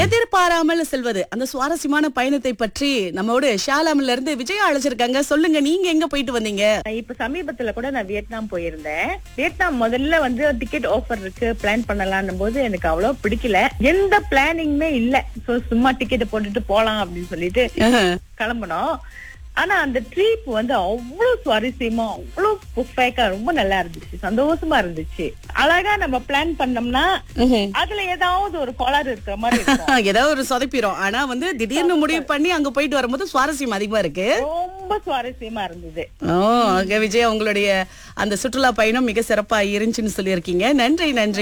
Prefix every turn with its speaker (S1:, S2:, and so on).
S1: எதிர்பாராமல் செல்வது அந்த சுவாரஸ்யமான பயணத்தை பற்றி நம்மோடு ஷாலாம்ல இருந்து விஜயா அழைச்சிருக்காங்க சொல்லுங்க நீங்க எங்க போயிட்டு வந்தீங்க
S2: இப்ப சமீபத்துல கூட நான் வியட்நாம் போயிருந்தேன் வியட்நாம் முதல்ல வந்து டிக்கெட் ஆஃபர் இருக்கு பிளான் பண்ணலாம்னும் போது எனக்கு அவ்வளவு பிடிக்கல எந்த பிளானிங்குமே இல்ல சோ சும்மா டிக்கெட் போட்டுட்டு போலாம் அப்படின்னு சொல்லிட்டு
S1: ஆஹ்.
S2: கிளம்புனோம் ஆனா அந்த ட்ரிப் வந்து அவ்வளவு சுவாரஸ்யமா அவ்வளவு புஃபேக்கா ரொம்ப நல்லா இருந்துச்சு சந்தோஷமா இருந்துச்சு அழகா நம்ம பிளான் பண்ணோம்னா
S1: ம்ஹும்.
S2: அதுல ஏதாவது ஒரு கோளாறு இருக்கிற மாதிரி இருக்கும்
S1: ஏதாவது ஒரு சொதப்பிரும் ஆனா வந்து திடீர்னு முடிவு பண்ணி அங்க போயிட்டு வரும்போது சுவாரஸ்யம் அதிகமா இருக்கு
S2: ரொம்ப சுவாரஸ்யமா இருந்தது
S1: ஓ அங்க விஜயா உங்களுடைய அந்த சுற்றுலா பயணம் மிக சிறப்பா இருந்துச்சுன்னு சொல்லியிருக்கீங்க நன்றி நன்றி